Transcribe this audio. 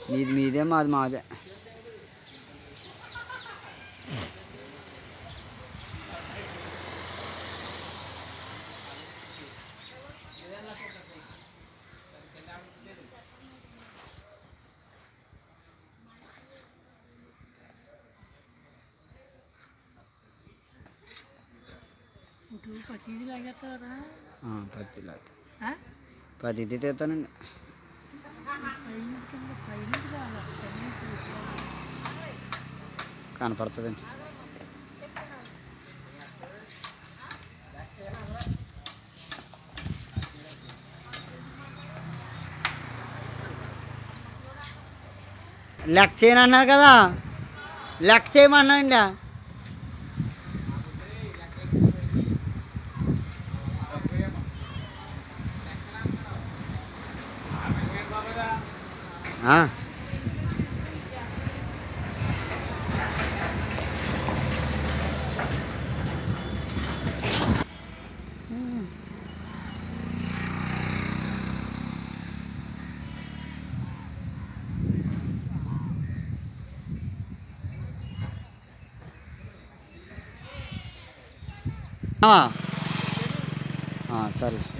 మీది మీదే మాది మాదే ఇటు ప్రతిదీ లాగేస్తారా ఆ, పత్తి లాగా పత్తి తీస్తానండి పైన కింద పైన రావాలి పైన కనపడుతుందండి లెక్క చేయను అన్నారు కదా లెక్క చేయమన్నాండి ఆ. ఆ. ఆ, సరే